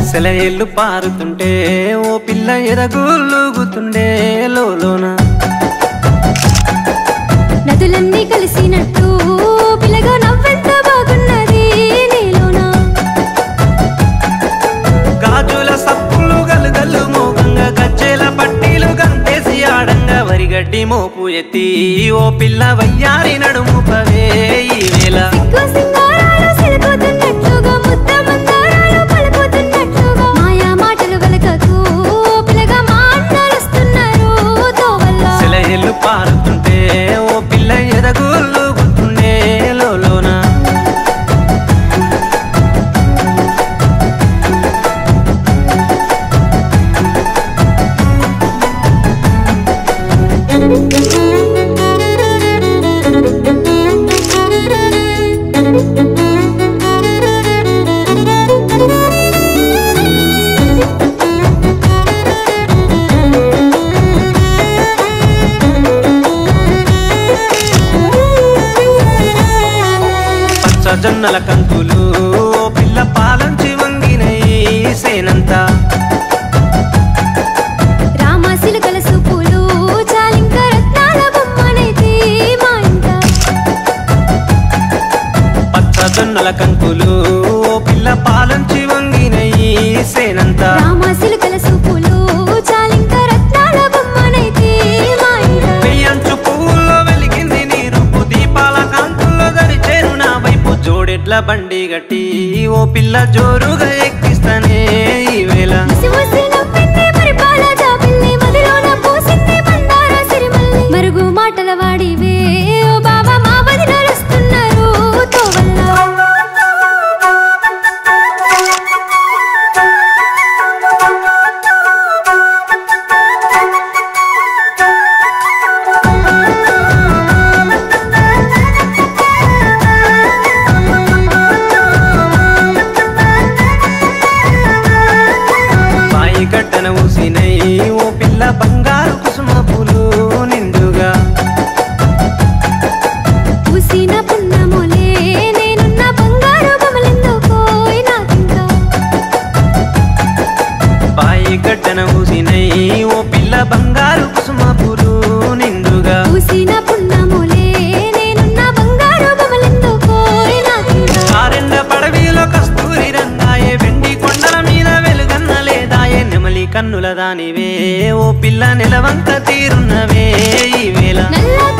సెలయేళ్ళు పారుతుంటే ఓ పిల్ల ఎరగులుగుతుండే లోన నదులన్నీ కలిసినట్టు పిల్లగా నవ్వెంత బాగున్నది నీలోనా గాజుల సప్పులు గలుగల్లు మోగంగా గజ్జెల పట్టీలు గంతేసి ఆడంగా వరిగడ్డి మోపు ఎత్తి ఓ పిల్ల వయ్యారి నడుము పవే ఈ వేళ సిగ్గు సింగారాలు సిలుకుతున్నట్లుగా ముద్ద మందారాలు పలుకుతున్నట్లుగా మాయా మాటలు వెలకకు పిల్లగా మాట్లాడుస్తున్నారు తోవల్ల సెలయేళ్ళు పారుతుంటే ఓ పిల్ల ఎరగులుగుతుండే లోన పచ్చ జొన్నల కంకులు ఓ పిల్ల పాలంచి వంగినై సేనంతా రామ సిలుకల సూపులు చాలింక రత్నాల బొమ్మనైతే మా ఇంట పచ్చ జొన్నల కంకులు ఓ పిల్ల పాలంచి వంగినై సేనంతా రామ సిలుకల సూపులు చాలింక రత్నాల బొమ్మనైతే మా ఇంట పెయ్యంచు పువ్వుల్లో వెలిగింది నీ రూపు దీపాల కాంతుల్లో దరిచేరు నా వైపు జోడెడ్ల బండి గట్టి ఓ పిల్ల జోరుగా ఎక్కిస్తానే ఈ వేళ ముసి ముసి నవ్వింది పరిపాల జాబిల్లి మదిలోన పూసింది మందార సిరిమల్లి మరుగు మాటల వాడివే ఓ బాబా మా వదినలు వస్తున్నారు తోవల్ల బాయి గడ్డన ఊసినై ఓ పిల్ల బంగారు కుసుమ పూలు నిండుగా పూసిన పున్నములే నేనున్న బంగారు బొమ్మలెందుకో నాకింకా బాయి గడ్డన ఊసినై ఓ పిల్ల బంగారు కుసుమ పూలు నిండుగా పూసిన పున్నములే నేనున్న బంగారు బొమ్మలెందుకో నాకింకా ఆరెండ పడవిలో కస్తూరి రంగాయే వెండి కొండల మీద వెలుగన్న లేదాయే నెమలి కన్నుల దానివే ఓ పిల్ల నెలవంక తీరున్నవే ఈ వేళ నల్ల